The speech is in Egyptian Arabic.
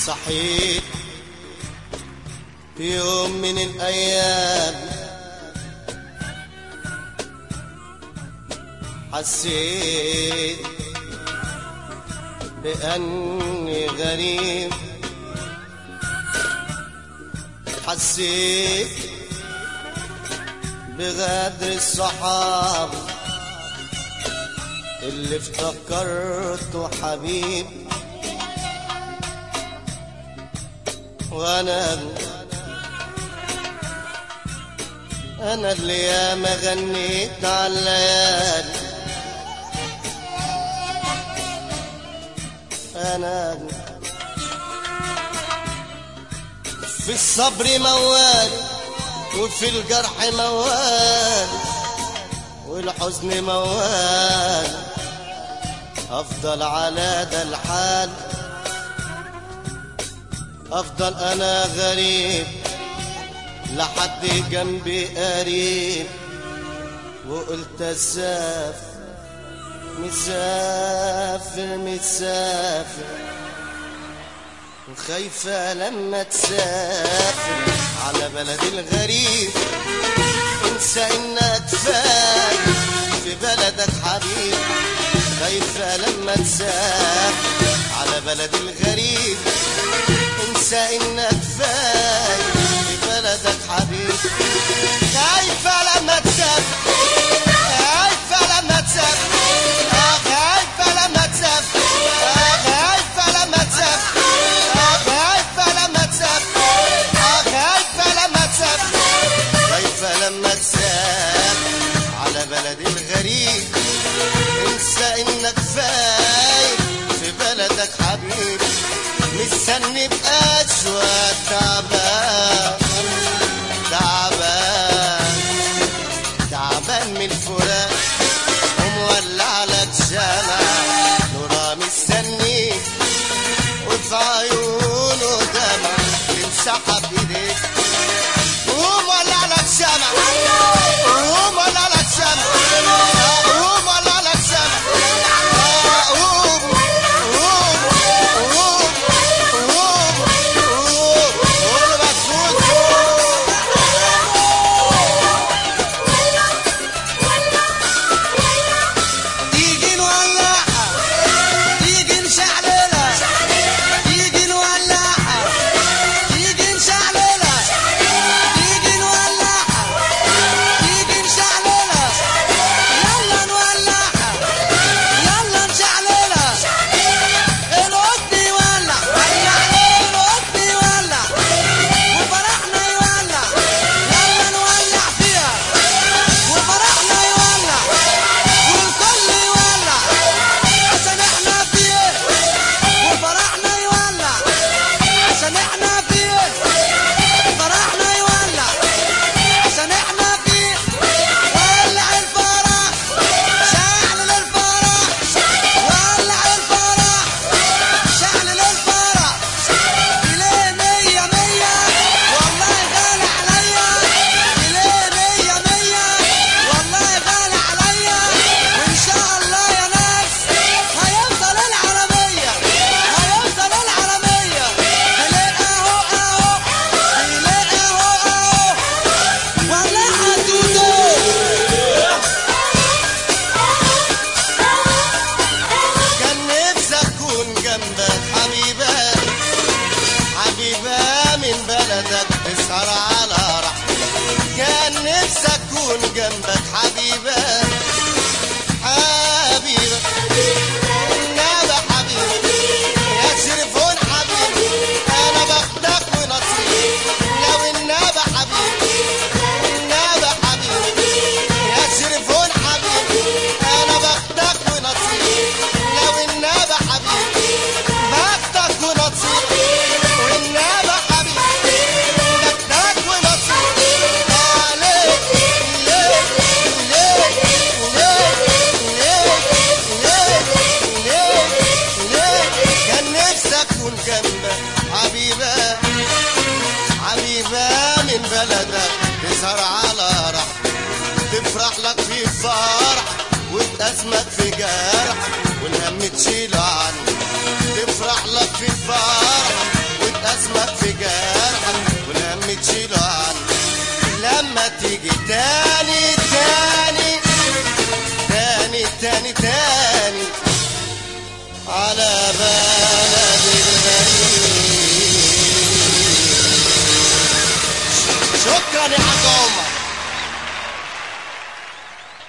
صحيت في يوم من الأيام حسيت بأني غريب حسيت بغدر الصحاب اللي افتكرته حبيب وانا انا اللي ياما غنيت على الليالي انا في الصبر موال وفي الجرح موال والحزن موال افضل على ده الحال افضل انا غريب لحد جنبي قريب وقلت اسافر مسافر مسافر وخايفة لما تسافر على بلد الغريب انسى انك فاكر في بلدك حبيب خايفة لما تسافر على بلد الغريب انسى انك فاكر في بلدك حبيب خايفة لما تسافر خايفة لما تسافر خايفة لما تسافر خايفة لما تسافر خايفة لما تسافر خايفة لما تسافر خايفة لما تسافر على بلد الغريب انسى انك فايت في بلدك حبيب مستني بأسوأ تعبان تعبان تعبان من الفراق ومولع لك شمع نورا مستنيك وفي عيونه دمع تمسحها بايديك قوم ولع لك شمع قوم ولع لك شمع قوم ولع لك شمع قوم قوم قوم قوم قوم قول مسعود قوم تيجي نولعها تيجي نشعللها تيجي نولعها تيجي نشعللها تيجي نولعها تيجي نشعللها يلا نولعها يلا نشعللها القط يولع ولع القط يولع وفرحنا يولع يلا نولع فيها وفرحنا يولع والكل يولع عشان احنا فيه وفرحنا يولع عشان احنا فيه فرحنا يولع عشان احنا فيه ولع الفرح شعل الفرح ولع الفرح شعل الفرح بليه مية مية والله غالي عليا بليه مية مية والله غالي عليا وإن شاء الله يا ناس هيوصل العربية هيوصل العربية بليه أهو أهو بليه أهو أهو ولعها توتو كان نفسي اكون جنبك حبيبة حبيبة من بلدك تسهر على رحمتك كان نفسي اكون جنبك حبيبة حبيبة نابة حبيبة يا شرفون حبيبي انا بختك ونصيب لو النابة حبيبي النابة حبيبي يا شرفون حبيبي انا بختك ونصيب لو النابة حبيبي بختك ونصيب والنابة حبيبي بختك ونصيب عليك ليه ليه ليه ليه ليه ليه ليه كان نفسي اكون جنبك حبيبه حبيبة من بلدك تسهر على رحمة تفرح لك في فرح وتأزمك في جرح والهم تشيل عنك تفرح لك في فرح تاني على بالي